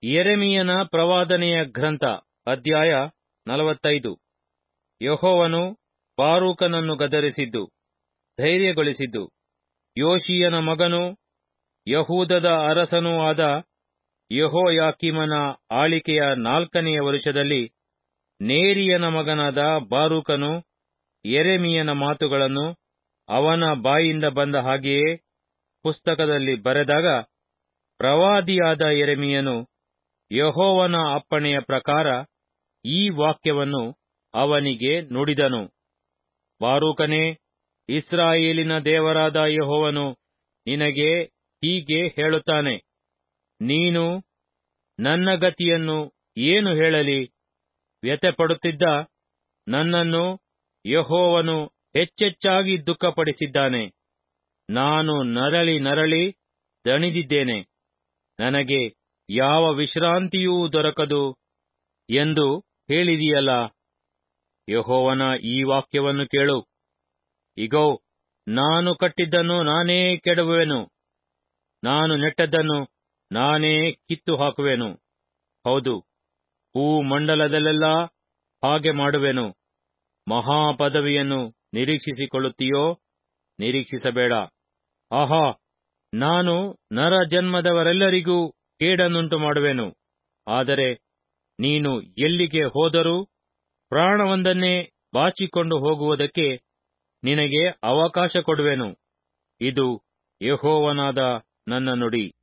ಯೆರೆಮೀಯನ ಪ್ರವಾದನೆಯ ಗ್ರಂಥ ಅಧ್ಯಾಯ ನಲವತ್ತೈದು ಯೆಹೋವನು ಬಾರೂಕನನ್ನು ಗದರಿಸಿದ್ದು ಧೈರ್ಯಗೊಳಿಸಿದ್ದು ಯೋಷೀಯನ ಮಗನೂ ಯಹೂದದ ಅರಸನೂ ಆದ ಯೆಹೋಯಾಕೀಮನ ಆಳಿಕೆಯ ನಾಲ್ಕನೆಯ ವರುಷದಲ್ಲಿ ನೇರೀಯನ ಮಗನಾದ ಬಾರೂಕನು ಯೆರೆಮೀಯನ ಮಾತುಗಳನ್ನು ಅವನ ಬಾಯಿಂದ ಬಂದ ಹಾಗೆಯೇ ಪುಸ್ತಕದಲ್ಲಿ ಬರೆದಾಗ ಪ್ರವಾದಿಯಾದ ಯೆರೆಮೀಯನು ಯೆಹೋವನ ಅಪ್ಪಣೆಯ ಪ್ರಕಾರ ಈ ವಾಕ್ಯವನ್ನು ಅವನಿಗೆ ನುಡಿದನು ಬಾರೂಕನೇ ಇಸ್ರಾಯೇಲಿನ ದೇವರಾದ ಯೆಹೋವನು ನಿನಗೆ ಹೀಗೆ ಹೇಳುತ್ತಾನೆ ನೀನು ನನ್ನ ಗತಿಯನ್ನು ಏನು ಹೇಳಲಿ ವ್ಯಥೆಪಡುತ್ತಿದ್ದ ನನ್ನನ್ನು ಯೆಹೋವನು ಹೆಚ್ಚೆಚ್ಚಾಗಿ ದುಃಖಪಡಿಸಿದ್ದಾನೆ ನಾನು ನರಳಿ ನರಳಿ ದಣಿದಿದ್ದೇನೆ ನನಗೆ ಯಾವ ವಿಶ್ರಾಂತಿಯೂ ದೊರಕದು ಎಂದು ಹೇಳಿದಿಯಲ್ಲ ಯೆಹೋವನ ಈ ವಾಕ್ಯವನ್ನು ಕೇಳು ಇಗೋ ನಾನು ಕಟ್ಟಿದ್ದನ್ನು ನಾನೇ ಕೆಡವುವೆನು ನಾನು ನೆಟ್ಟದ್ದನ್ನು ನಾನೇ ಕಿತ್ತು ಹಾಕುವೆನು ಹೌದು ಭೂಮಂಡಲದಲ್ಲೆಲ್ಲಾ ಹಾಗೆ ಮಾಡುವೆನು ಮಹಾಪದವಿಯನ್ನು ನಿರೀಕ್ಷಿಸಿಕೊಳ್ಳುತ್ತೀಯೋ ನಿರೀಕ್ಷಿಸಬೇಡ ಆಹಾ ನಾನು ನರ ಜನ್ಮದವರೆಲ್ಲರಿಗೂ ಕೇಡನ್ನುಂಟು ಮಾಡುವೆನು ಆದರೆ ನೀನು ಎಲ್ಲಿಗೆ ಹೋದರೂ ಪ್ರಾಣವೊಂದನ್ನೇ ಬಾಚಿಕೊಂಡು ಹೋಗುವುದಕ್ಕೆ ನಿನಗೆ ಅವಕಾಶ ಕೊಡುವೆನು ಇದು ಯೆಹೋವನಾದ ನನ್ನ ನುಡಿ